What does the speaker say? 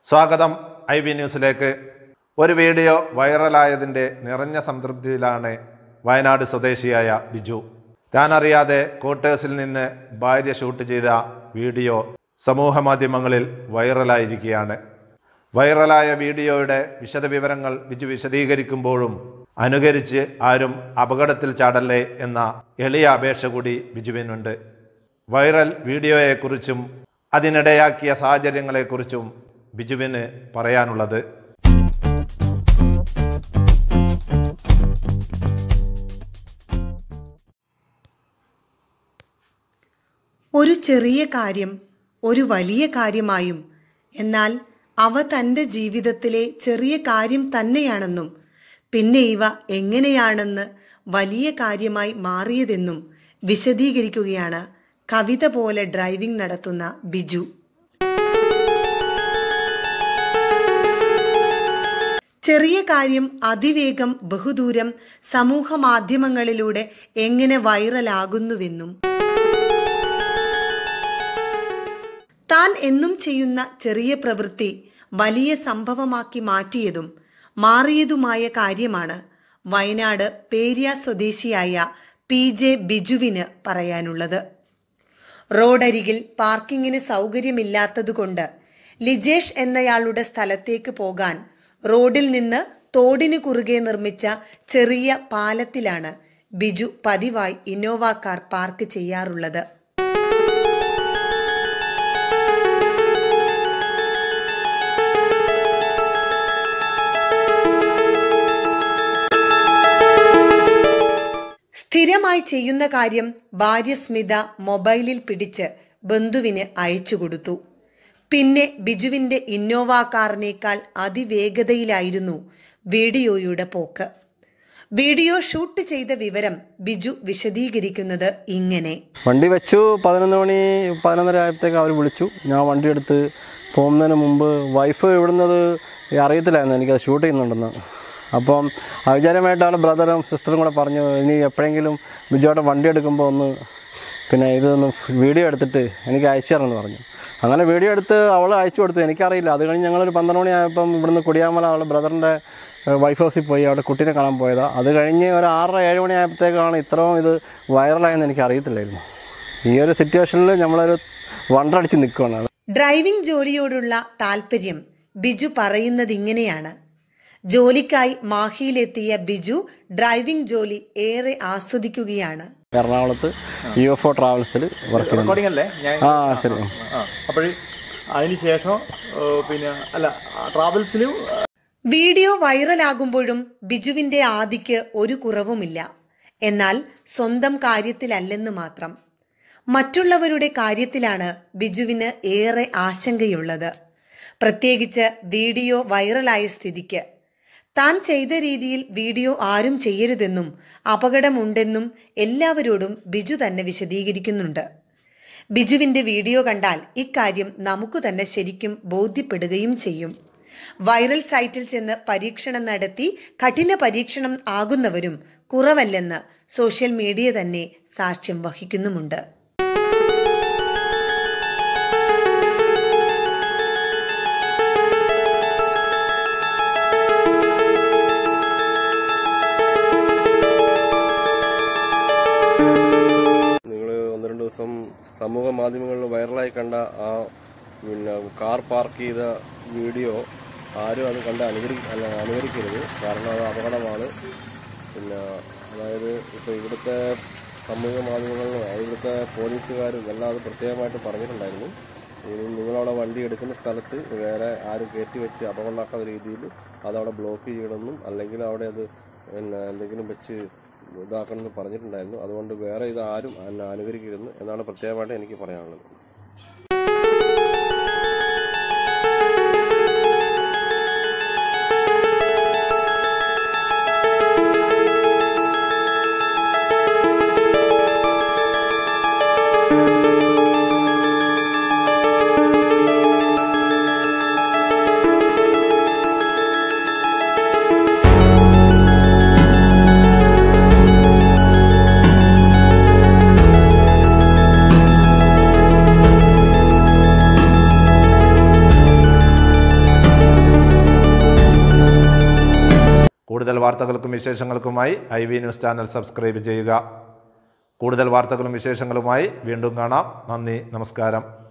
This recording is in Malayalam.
സ്വാഗതം ഐ ബി ന്യൂസിലേക്ക് ഒരു വീഡിയോ വൈറലായതിൻ്റെ നിറഞ്ഞ സംതൃപ്തിയിലാണ് വയനാട് സ്വദേശിയായ ബിജു താൻ അറിയാതെ ക്വാർട്ടേഴ്സിൽ നിന്ന് ഭാര്യ ഷൂട്ട് ചെയ്ത വീഡിയോ സമൂഹ മാധ്യമങ്ങളിൽ വൈറലായിരിക്കുകയാണ് വൈറലായ വീഡിയോയുടെ വിശദവിവരങ്ങൾ ബിജു വിശദീകരിക്കുമ്പോഴും അനുകരിച്ച് ആരും അപകടത്തിൽ ചാടല്ലേ എന്ന എളിയ അപേക്ഷ കൂടി ബിജുവിനുണ്ട് വൈറൽ വീഡിയോയെക്കുറിച്ചും അതിനിടയാക്കിയ സാഹചര്യങ്ങളെക്കുറിച്ചും ബിജുവിന് പറയാനുള്ളത് ഒരു ചെറിയ കാര്യം ഒരു വലിയ കാര്യമായും എന്നാൽ അവ തൻ്റെ ജീവിതത്തിലെ ചെറിയ കാര്യം തന്നെയാണെന്നും പിന്നെ ഇവ എങ്ങനെയാണെന്ന് വലിയ കാര്യമായി മാറിയതെന്നും വിശദീകരിക്കുകയാണ് കവിത പോലെ ഡ്രൈവിംഗ് നടത്തുന്ന ബിജു ചെറിയ കാര്യം അതിവേഗം ബഹുദൂരം സമൂഹ മാധ്യമങ്ങളിലൂടെ എങ്ങനെ വൈറലാകുന്നുവെന്നും താൻ എന്നും ചെയ്യുന്ന ചെറിയ പ്രവൃത്തി വലിയ സംഭവമാക്കി മാറ്റിയതും മാറിയതുമായ കാര്യമാണ് വയനാട് പേരിയ സ്വദേശിയായ പി ജെ ബിജുവിന് പറയാനുള്ളത് റോഡരികിൽ പാർക്കിങ്ങിന് സൗകര്യമില്ലാത്തതുകൊണ്ട് ലിജേഷ് എന്നയാളുടെ സ്ഥലത്തേക്ക് പോകാൻ റോഡിൽ നിന്ന് തോടിനു കുറുകെ നിർമ്മിച്ച ചെറിയ പാലത്തിലാണ് ബിജു പതിവായി ഇന്നോവ കാർ പാർക്ക് ചെയ്യാറുള്ളത് സ്ഥിരമായി ചെയ്യുന്ന കാര്യം ഭാര്യ സ്മിത മൊബൈലിൽ പിടിച്ച് ബന്ധുവിന് അയച്ചു കൊടുത്തു പിന്നെ ബിജുവിന്റെ ഇന്നോവ കാറിനേക്കാൾ അതിവേഗതയിലായിരുന്നു വീഡിയോയുടെ പോക്ക് വീഡിയോ ഷൂട്ട് ചെയ്ത വിവരം ബിജു വിശദീകരിക്കുന്നത് ഇങ്ങനെ വണ്ടി വെച്ചു പതിനൊന്ന് മണി പതിനൊന്നര ആയപ്പോഴത്തേക്ക് അവർ വിളിച്ചു ഞാൻ വണ്ടി എടുത്ത് പോകുന്നതിന് മുമ്പ് വൈഫ് ഇവിടുന്നത് അറിയത്തില്ലായിരുന്നു എനിക്കത് ഷൂട്ട് ചെയ്യുന്നുണ്ടെന്ന് അപ്പം അവിചാരമായിട്ട് അവളുടെ ബ്രദറും സിസ്റ്ററും കൂടെ പറഞ്ഞു ഇനി എപ്പോഴെങ്കിലും ബിജുവായിട്ട് വണ്ടി എടുക്കുമ്പോൾ ഒന്ന് പിന്നെ ഇതൊന്ന് വീഡിയോ എടുത്തിട്ട് എനിക്ക് അയച്ചു തരണമെന്ന് പറഞ്ഞു അങ്ങനെ വീഡിയോ എടുത്ത് അവൾ അയച്ചു കൊടുത്തു എനിക്കറിയില്ല അത് കഴിഞ്ഞ് ഞങ്ങളൊരു പന്ത്രണ്ട് മണിയായപ്പം ഇവിടുന്ന് കുടിയാമല അവളുടെ ബ്രദറിൻ്റെ വൈഫ് ഹൗസിൽ പോയി അവിടെ കുട്ടീനെ കാണാൻ പോയതാണ് അത് കഴിഞ്ഞ് ഒരു ആറര ഏഴ് മണിയായപ്പോഴത്തേക്കാണ് ഇത്രയും ഇത് വൈറലായെന്ന് എനിക്ക് അറിയത്തില്ലായിരുന്നു ഈ ഒരു സിറ്റുവേഷനിൽ നമ്മളൊരു വണ്ടടിച്ച് നിൽക്കുകയാണ് ഡ്രൈവിംഗ് ജോലിയോടുള്ള താല്പര്യം ബിജു പറയുന്നത് ഇങ്ങനെയാണ് ജോലിക്കായി മാഹിയിലെത്തിയ ബിജു ഡ്രൈവിംഗ് ജോലി ഏറെ ആസ്വദിക്കുകയാണ് എറണാകുളത്ത് യു എഫ് ഒ ട്രാവൽസിൽ വർക്ക് ചെയ്യുന്നു റെക്കോർഡിംഗ് അല്ലേ ഞാൻ ആ ശരി ആ അപ്പോൾ അതിനുശേഷം ഏഹ്, പിന്നെ അല്ല ട്രാവൽസിലും വീഡിയോ വൈറലാകുമ്പോഴും ബിജുവിന്റെ ആദിക്ക് ഒരു കുറവുമില്ല എന്നാൽ സ്വന്തം കാര്യത്തിലല്ലെന്ന് മാത്രം മറ്റുള്ളവരുടെ കാര്യത്തിലാണ് ബിജുവിന് ഏറെ ആശങ്കയുള്ളത് പ്രത്യേകിച്ച് വീഡിയോ വൈറലായ സ്ഥിതിക്ക് താൻ ചെയ്ത രീതിയിൽ വീഡിയോ ആരും ചെയ്യരുതെന്നും അപകടമുണ്ടെന്നും എല്ലാവരോടും ബിജു തന്നെ വിശദീകരിക്കുന്നുണ്ട് ബിജുവിന്റെ വീഡിയോ കണ്ടാൽ ഇക്കാര്യം നമുക്ക് തന്നെ ശരിക്കും ബോധ്യപ്പെടുകയും ചെയ്യും വൈറൽ സൈറ്റിൽ ചെന്ന് പരീക്ഷണം നടത്തി കഠിന പരീക്ഷണം ആകുന്നവരും കുറവല്ലെന്ന് സോഷ്യൽ മീഡിയ തന്നെ സാക്ഷ്യം വഹിക്കുന്നുമുണ്ട് നിങ്ങൾ ഒന്ന് രണ്ട് ദിവസം സമൂഹ മാധ്യമങ്ങളിൽ വൈറലായി കണ്ട ആ പിന്നെ കാർ പാർക്ക് ചെയ്ത വീഡിയോ ആരും അത് കണ്ട് അനുകരി അല്ല അനുകരിക്കരുത് കാരണം അത് അപകടമാണ് പിന്നെ അതായത് ഇപ്പോൾ ഇവിടുത്തെ സമൂഹ മാധ്യമങ്ങളിലും ഇവിടുത്തെ പോലീസുകാരും എല്ലാം അത് പ്രത്യേകമായിട്ട് പറഞ്ഞിട്ടുണ്ടായിരുന്നു ഇനി നിങ്ങളവിടെ വണ്ടി എടുക്കുന്ന സ്ഥലത്ത് വേറെ ആരും കയറ്റി വെച്ച് അപകടമാക്കാത്ത രീതിയിൽ അതവിടെ ബ്ലോക്ക് ചെയ്യണമെന്നും അല്ലെങ്കിൽ അവിടെ അത് പിന്നെ എന്തെങ്കിലും വെച്ച് ഇതാക്കണമെന്ന് പറഞ്ഞിട്ടുണ്ടായിരുന്നു അതുകൊണ്ട് വേറെ ഇത് ആരും എന്നെ അനുകരിക്കരുതെന്ന് എന്നാണ് പ്രത്യേകമായിട്ട് എനിക്ക് പറയാനുള്ളത് ന്യൂസ് കൂടുതൽ വാർത്തകൾക്കും വിശേഷങ്ങൾക്കുമായി I V news channel subscribe ചെയ്യുക കൂടുതൽ വാർത്തകളും വിശേഷങ്ങളുമായി വീണ്ടും കാണാം നന്ദി നമസ്കാരം